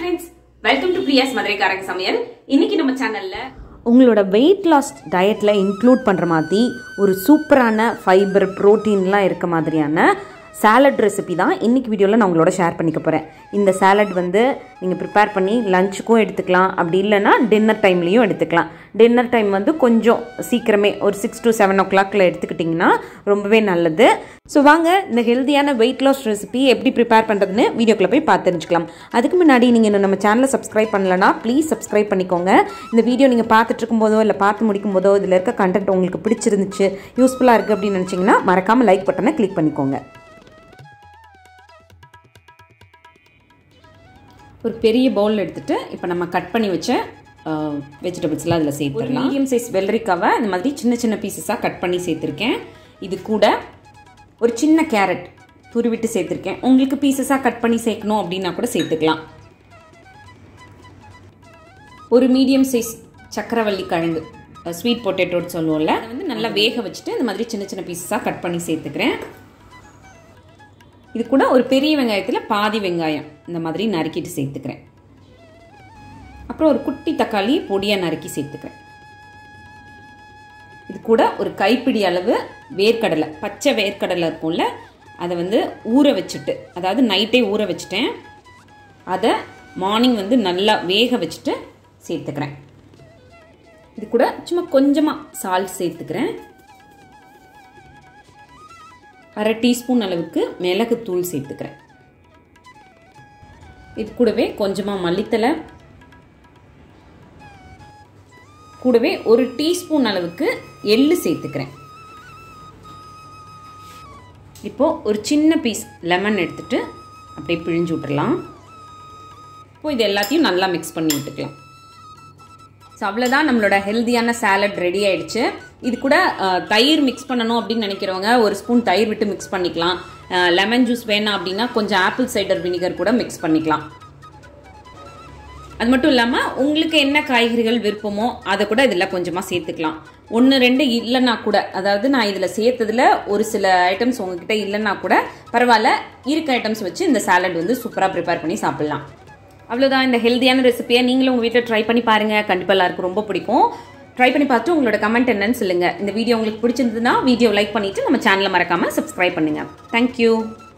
friends welcome to Priya's மதுரைக்காரங்க சமையல் இன்னைக்கு நம்ம சேனல்ல உங்களோட வெயிட் லாஸ் டயட்டில் இன்க்ளூட் பண்ணுற மாதிரி ஒரு சூப்பரான ஃபைபர் ப்ரோட்டீன்லாம் இருக்க மாதிரியான சாலட் ரெசிபி தான் இன்றைக்கி வீடியோவில் நான் உங்களோட ஷேர் பண்ணிக்க போகிறேன் இந்த சாலட் வந்து நீங்கள் ப்ரிப்பேர் பண்ணி லஞ்சுக்கும் எடுத்துக்கலாம் அப்படி இல்லைன்னா டின்னர் டைம்லேயும் எடுத்துக்கலாம் டின்னர் டைம் வந்து கொஞ்சம் சீக்கிரமே ஒரு சிக்ஸ் டு செவன் ஓ கிளாக்கில் எடுத்துக்கிட்டிங்கன்னா ரொம்பவே நல்லது ஸோ வாங்க இந்த ஹெல்த்தியான வெயிட் லாஸ் ரெசிபி எப்படி ப்ரிப்பேர் பண்ணுறதுன்னு வீடியோக்குள்ளே போய் பார்த்து தெரிஞ்சுக்கலாம் அதுக்கு முன்னாடி நீங்கள் இன்னும் நம்ம சேனலை சப்ஸ்கிரைப் பண்ணலனா ப்ளீஸ் சப்ஸ்கிரைப் பண்ணிக்கோங்க இந்த வீடியோ நீங்கள் பார்த்துட்டு இருக்கும்போதோ இல்லை பார்த்து முடிக்கும் போதோ இதில் இருக்க கண்டென்ட் உங்களுக்கு பிடிச்சிருந்துச்சு யூஸ்ஃபுல்லாக இருக்குது அப்படின்னு நினச்சிங்கன்னா மறக்காமல் லைக் பட்டனை கிளிக் பண்ணிக்கோங்க ஒரு பெரிய பவுல் எடுத்துட்டு இப்போ நம்ம கட் பண்ணி வச்ச வெஜிடபிள்ஸ்லாம் அதில் சேர்த்துடலாம் மீடியம் சைஸ் வெள்ளரிக்காவை இந்த மாதிரி சின்ன சின்ன பீசஸாக கட் பண்ணி சேர்த்துருக்கேன் இது கூட ஒரு சின்ன கேரட் துருவிட்டு சேர்த்துருக்கேன் உங்களுக்கு பீசஸாக கட் பண்ணி சேர்க்கணும் அப்படின்னா கூட சேர்த்துக்கலாம் ஒரு மீடியம் சைஸ் சக்கரவள்ளி கிழங்கு ஸ்வீட் பொட்டேட்டோன்னு சொல்லுவோம்ல அதை வந்து நல்லா வேக வச்சுட்டு இந்த மாதிரி சின்ன சின்ன பீசஸாக கட் பண்ணி சேர்த்துக்கிறேன் இது கூட ஒரு பெரிய வெங்காயத்தில் பாதி வெங்காயம் இந்த மாதிரி நறுக்கிட்டு சேர்த்துக்கிறேன் அப்புறம் ஒரு குட்டி தக்காளி பொடியாக நறுக்கி சேர்த்துக்கிறேன் இது கூட ஒரு கைப்பிடி அளவு வேர்க்கடலை பச்சை வேர்க்கடலை இருக்கும்ல அதை வந்து ஊற வச்சுட்டு அதாவது நைட்டே ஊற வச்சுட்டேன் அதை மார்னிங் வந்து நல்லா வேக வச்சுட்டு சேர்த்துக்கிறேன் இது கூட சும்மா கொஞ்சமாக சால்ட் சேர்த்துக்கிறேன் அரை டீஸ்பூன் அளவுக்கு மிளகுத்தூள் சேர்த்துக்கிறேன் இது கூடவே கொஞ்சமாக மல்லித்தலை கூடவே ஒரு டீஸ்பூன் அளவுக்கு எள்ளு சேர்த்துக்கிறேன் இப்போ ஒரு சின்ன பீஸ் லெமன் எடுத்துட்டு அப்படியே பிழிஞ்சு விட்டுறலாம் இப்போ இது எல்லாத்தையும் நல்லா மிக்ஸ் பண்ணி விட்டுக்கலாம் ஸோ அவ்வளோதான் நம்மளோட ஹெல்த்தியான சாலட் ரெடி ஆயிடுச்சு இது கூட தயிர் மிக்ஸ் பண்ணணும் அப்படின்னு நினைக்கிறவங்க ஒரு ஸ்பூன் தயிர் விட்டு மிக்ஸ் பண்ணிக்கலாம் லெமன் ஜூஸ் வேணாம் அப்படின்னா கொஞ்சம் ஆப்பிள் சைடர் வினிகர் கூட மிக்ஸ் பண்ணிக்கலாம் அது மட்டும் இல்லாமல் உங்களுக்கு என்ன காய்கறிகள் விருப்பமோ அதை கூட இதில் கொஞ்சமாக சேர்த்துக்கலாம் ஒன்று ரெண்டு இல்லைன்னா கூட அதாவது நான் இதில் சேர்த்ததில் ஒரு சில ஐட்டம்ஸ் உங்ககிட்ட இல்லைன்னா கூட பரவாயில்ல இருக்க ஐட்டம்ஸ் வச்சு இந்த சாலட் வந்து சூப்பராக ப்ரிப்பேர் பண்ணி சாப்பிட்லாம் அவ்வளோதான் இந்த ஹெல்த்தியான ரெசிபியை நீங்களும் உங்கள் வீட்டில் ட்ரை பண்ணி பாருங்கள் கண்டிப்பாக எல்லாருக்கும் ரொம்ப பிடிக்கும் ட்ரை பண்ணி பார்த்து உங்களோட கமெண்ட் என்னன்னு சொல்லுங்கள் இந்த வீடியோ உங்களுக்கு பிடிச்சிருந்ததுன்னா வீடியோ லைக் பண்ணிவிட்டு நம்ம சேனலை மறக்காமல் சப்ஸ்கிரைப் பண்ணுங்கள் தேங்க்யூ